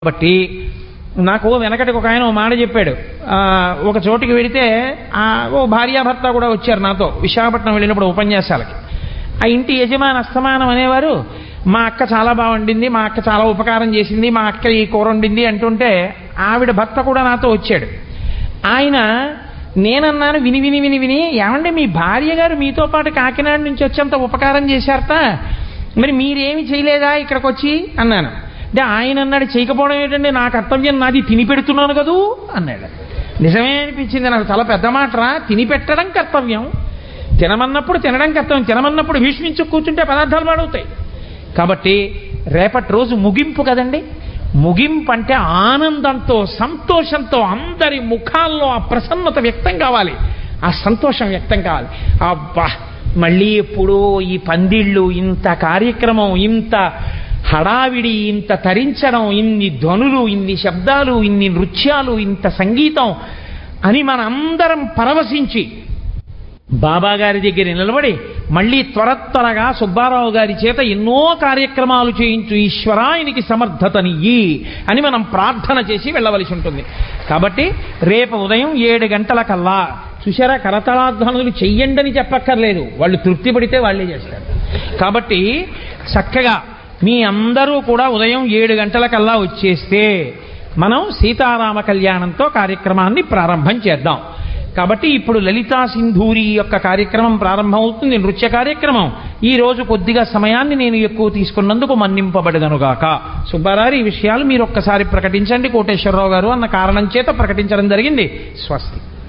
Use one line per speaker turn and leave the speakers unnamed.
కాబట్టి నాకు వెనకటికి ఒక ఆయన ఓ మాట చెప్పాడు ఆ, ఒక చోటికి వెడితే ఆ, ఓ భార్యాభర్త కూడా వచ్చారు నాతో విశాఖపట్నం వెళ్ళినప్పుడు ఉపన్యాసాలకి ఆ ఇంటి యజమాని అస్తమానం అనేవారు మా అక్క చాలా బాగా వండింది మా అక్క చాలా ఉపకారం చేసింది మా అక్క ఈ కూర వండింది అంటుంటే ఆవిడ భర్త కూడా నాతో వచ్చాడు ఆయన నేనన్నాను విని విని విని విని ఏమంటే మీ భార్య గారు మీతో పాటు కాకినాడ నుంచి వచ్చేంత ఉపకారం చేశారట మరి మీరేమి చేయలేదా ఇక్కడికి వచ్చి అన్నాను అంటే ఆయన అన్నాడు చేయకపోవడం ఏంటంటే నా కర్తవ్యం నాది తిని పెడుతున్నాను కదూ అన్నాడు నిజమే అనిపించింది నాకు చాలా పెద్ద మాటరా తిని పెట్టడం కర్తవ్యం తినమన్నప్పుడు తినడం కర్తవ్యం తినమన్నప్పుడు భీష్మించు కూర్చుంటే పదార్థాలు పాడవుతాయి కాబట్టి రేపటి రోజు ముగింపు కదండి ముగింపు అంటే ఆనందంతో సంతోషంతో అందరి ముఖాల్లో ఆ ప్రసన్నత వ్యక్తం కావాలి ఆ సంతోషం వ్యక్తం కావాలి అబ్బా మళ్ళీ ఎప్పుడో ఈ పందిళ్ళు ఇంత కార్యక్రమం ఇంత హడావిడి ఇంత తరించడం ఇన్ని ధ్వనులు ఇన్ని శబ్దాలు ఇన్ని నృత్యాలు ఇంత సంగీతం అని మనందరం పరవశించి బాబా గారి దగ్గర నిలబడి మళ్ళీ త్వర త్వరగా సుబ్బారావు గారి చేత ఎన్నో కార్యక్రమాలు చేయించు ఈశ్వరాయనికి సమర్థతనియ్యి అని మనం ప్రార్థన చేసి వెళ్ళవలసి ఉంటుంది కాబట్టి రేపు ఉదయం ఏడు గంటల కల్లా చూసారా కరతళాధ్వనులు చెయ్యండి అని చెప్పక్కర్లేదు వాళ్ళు తృప్తి పడితే వాళ్ళే చేస్తారు కాబట్టి చక్కగా మీ అందరూ కూడా ఉదయం ఏడు గంటల కల్లా వచ్చేస్తే మనం సీతారామ కళ్యాణంతో కార్యక్రమాన్ని ప్రారంభం చేద్దాం కాబట్టి ఇప్పుడు లలితా సింధూరి యొక్క కార్యక్రమం ప్రారంభమవుతుంది నృత్య కార్యక్రమం ఈ రోజు కొద్దిగా సమయాన్ని నేను ఎక్కువ తీసుకున్నందుకు మన్నింపబడదనుగాక సుబ్బారావు ఈ విషయాలు మీరు ఒక్కసారి ప్రకటించండి కోటేశ్వరరావు గారు అన్న కారణం చేత ప్రకటించడం జరిగింది స్వస్తి